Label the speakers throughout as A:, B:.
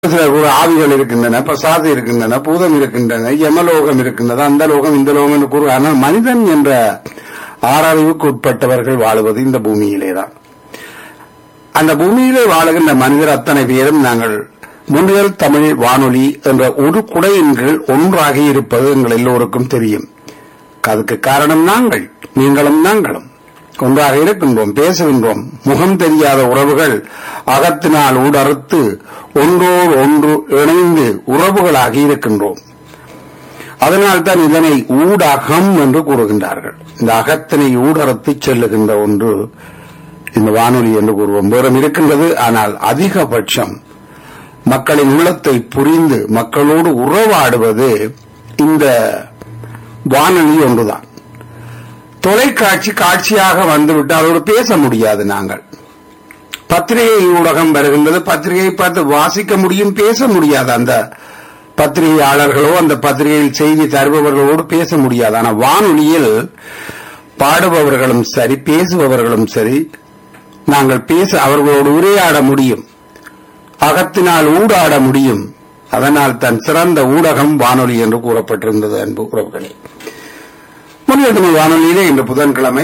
A: சில ஒரு ஆவிகள் இருக்கின்றன பிரசாதி இருக்கின்றன பூதம் இருக்கின்றன யமலோகம் இருக்கின்றது அந்த லோகம் இந்த லோகம் என்று கூறு ஆனால் மனிதன் என்ற ஆறறிவுக்கு உட்பட்டவர்கள் வாழுவது இந்த பூமியிலேதான் அந்த பூமியிலே வாழுகின்ற மனிதர் அத்தனை பேரும் நாங்கள் முன்னியல் தமிழ் வானொலி என்ற ஒரு குடையின் கீழ் ஒன்றாக இருப்பது எங்கள் எல்லோருக்கும் தெரியும் அதுக்கு காரணம் நாங்கள் நீங்களும் நாங்களும் ஒன்றாக இருக்கின்றோம் பேசுகின்றோம் முகம் தெரியாத உறவுகள் அகத்தினால் ஊடறுத்து ஒன்றோடு ஒன்று இணைந்து உறவுகளாகி இருக்கின்றோம் அதனால்தான் இதனை ஊடகம் என்று கூறுகின்றார்கள் இந்த அகத்தினை ஊடறுத்து செல்லுகின்ற ஒன்று இந்த வானொலி என்று கூறுவோம் வேறும் இருக்கின்றது ஆனால் அதிகபட்சம் மக்களின் உள்ளத்தை புரிந்து மக்களோடு உறவாடுவது இந்த வானொலி ஒன்றுதான் தொலைக்காட்சி காட்சியாக வந்துவிட்டு அதோடு பேச முடியாது நாங்கள் பத்திரிகை ஊடகம் வருகின்றது பத்திரிகையை பார்த்து வாசிக்க முடியும் பேச முடியாது அந்த பத்திரிகையாளர்களோ அந்த பத்திரிகையில் செய்தி தருபவர்களோடு பேச முடியாது ஆனால் வானொலியில் பாடுபவர்களும் சரி பேசுபவர்களும் சரி நாங்கள் பேச அவர்களோடு உரையாட முடியும் அகத்தினால் ஊடாட முடியும் அதனால் தன் சிறந்த ஊடகம் வானொலி என்று கூறப்பட்டிருந்தது அன்பு உறவுகளே முன்னிலை வானொலியிலே இன்று புதன்கிழமை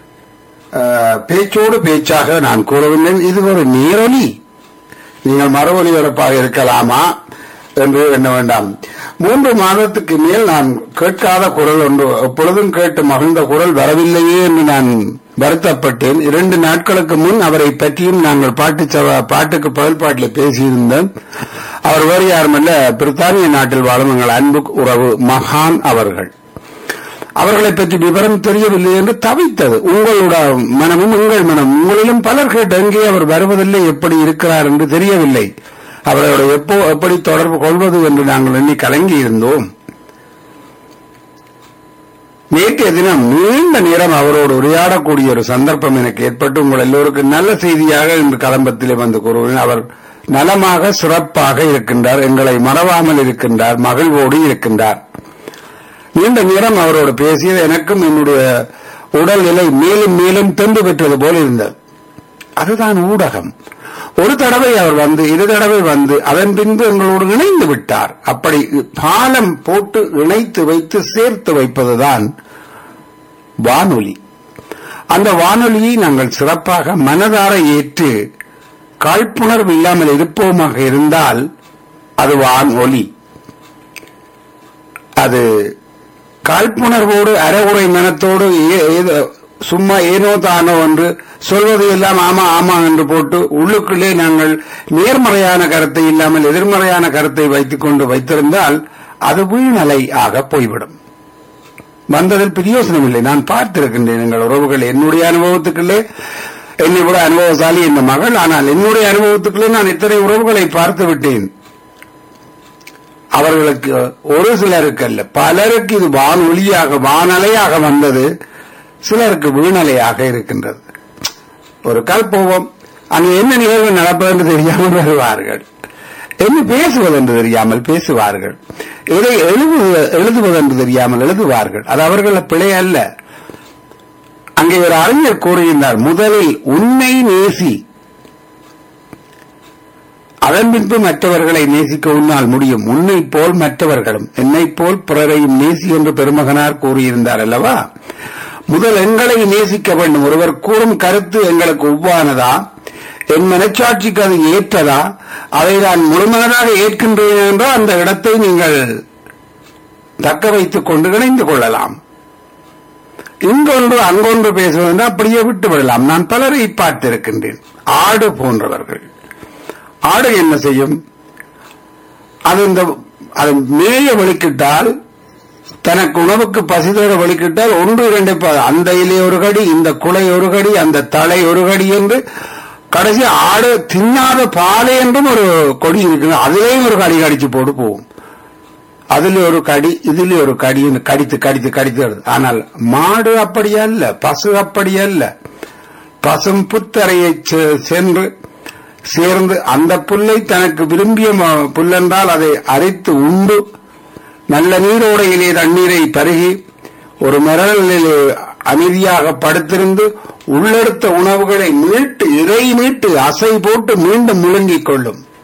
A: பேச்சோடு பேச்சாக நான் கூறவில்லை இது ஒரு நேரொலி நீங்கள் மறு ஒலிபரப்பாக இருக்கலாமா என்று எண்ண வேண்டாம் மூன்று மாதத்துக்கு மேல் நான் கேட்காத குரல் ஒன்று எப்பொழுதும் கேட்டு மகிழ்ந்த குரல் வரவில்லையே என்று நான் வருத்தப்பட்டேன் இரண்டு நாட்களுக்கு முன் அவரை பற்றியும் நாங்கள் பாட்டு பாட்டுக்கு பதில் பாட்டில் பேசியிருந்தோம் அவர் வேறு யாருமல்ல பிரித்தானிய நாட்டில் வாழும் எங்கள் அன்பு உறவு மகான் அவர்கள் அவர்களை பற்றி விவரம் தெரியவில்லை என்று தவித்தது உங்களோட மனமும் உங்கள் மனம் உங்களிலும் பலர் கேட்டு எங்கே அவர் வருவதில்லை எப்படி இருக்கிறார் என்று தெரியவில்லை அவரோட எப்போ எப்படி தொடர்பு கொள்வது என்று நாங்கள் எண்ணி கலங்கி இருந்தோம் நேற்றைய தினம் நீண்ட நேரம் அவரோடு உரையாடக்கூடிய ஒரு சந்தர்ப்பம் எனக்கு ஏற்பட்டு உங்கள் எல்லோருக்கும் நல்ல செய்தியாக இன்று கலம்பத்திலே வந்து கூறுவேன் அவர் நலமாக சிறப்பாக இருக்கின்றார் எங்களை மறவாமல் இருக்கின்றார் மகிழ்வோடு இருக்கின்றார் நீண்ட நேரம் அவரோடு பேசியது எனக்கும் என்னுடைய உடல்நிலை மேலும் மேலும் தெம்பு பெற்றது போல இருந்தது அதுதான் ஊடகம் ஒரு தடவை அவர் வந்து இரு தடவை வந்து அதன் பின்பு எங்களோடு இணைந்து விட்டார் அப்படி பாலம் போட்டு இணைத்து வைத்து சேர்த்து வைப்பதுதான் வானொலி அந்த வானொலியை நாங்கள் சிறப்பாக மனதார ஏற்று காழ்ப்புணர்வு இல்லாமல் இருப்போமாக இருந்தால் அது வானொலி அது காழ்ப்புணர்வோடு அறகுறை மனத்தோடு சும்மா ஏனோ தானோ என்று சொல்வது எல்லாம் ஆமா ஆமா என்று போட்டு உள்ளுக்குள்ளே நாங்கள் நேர்மறையான கருத்தை இல்லாமல் எதிர்மறையான கருத்தை வைத்துக் கொண்டு வைத்திருந்தால் அது வீழ்நிலை ஆக போய்விடும் வந்ததில் பிரயோசனம் இல்லை நான் பார்த்திருக்கின்றேன் எங்கள் உறவுகள் என்னுடைய அனுபவத்துக்குள்ளே என்னை விட அனுபவசாலி என் மகள் ஆனால் என்னுடைய அனுபவத்துக்குள்ளே நான் இத்தனை உறவுகளை பார்த்து விட்டேன் அவர்களுக்கு ஒரு சிலருக்கு அல்ல பலருக்கு இது வானொலியாக வானலையாக வந்தது சிலருக்கு வீணலையாக இருக்கின்றது ஒரு கால் போவோம் அங்கு என்ன நிகழ்வு நடப்பது என்று தெரியாமல் வருவார்கள் என்ன பேசுவது என்று தெரியாமல் பேசுவார்கள் எதை எழுதுவது என்று தெரியாமல் எழுதுவார்கள் அது அவர்கள் பிழை அல்ல அங்கே ஒரு அறிஞர் கூறுகின்றார் முதலில் உன்னை நேசி அதன் பின்பு மற்றவர்களை நேசிக்க உன்னால் முடியும் உன்னை போல் மற்றவர்களும் என்னை போல் பிறரையும் நேசி என்று பெருமகனார் கூறியிருந்தார் அல்லவா முதல் எங்களை நேசிக்க வேண்டும் ஒருவர் கூறும் கருத்து எங்களுக்கு ஒவ்வானதா என் மனச்சாட்சிக்கு அது ஏற்றதா அதை நான் முழுமனதாக ஏற்கின்றேன் என்றால் அந்த இடத்தை நீங்கள் தக்க வைத்துக் கொண்டு இணைந்து கொள்ளலாம் இங்கொன்று அங்கொன்று பேசுவது அப்படியே விட்டு விடலாம் நான் பலரை பார்த்திருக்கின்றேன் ஆடு போன்றவர்கள் ஆடு என்ன செய்யும் அது இந்த அது மேய வலிக்கிட்டால் தனக்கு உணவுக்கு பசிதோட வலிக்கிட்டால் ஒன்று இரண்டு அந்த இலை ஒரு கடி இந்த குலை ஒரு கடி அந்த தலை ஒரு கடி என்று கடைசி ஆடு தின்னாத பாலை என்றும் ஒரு கொடி இருக்கு அதிலேயும் ஒரு கடி கடிச்சு போட்டு போகும் அதுல ஒரு கடி இதுல ஒரு கடி கடித்து கடித்து கடித்து ஆனால் மாடு அப்படி அல்ல பசு அப்படி அல்ல பசும் புத்தரையை சென்று சேர்ந்து அந்த புல்லை தனக்கு விரும்பிய புல்லென்றால் அதை அரைத்து உண்டு நல்ல நீரோடையிலே தண்ணீரை பருகி ஒரு மரலிலே அமைதியாக படுத்திருந்து உள்ளெடுத்த உணவுகளை மீட்டு இறை மீட்டு அசை போட்டு மீண்டும் முழுங்கிக் கொள்ளும்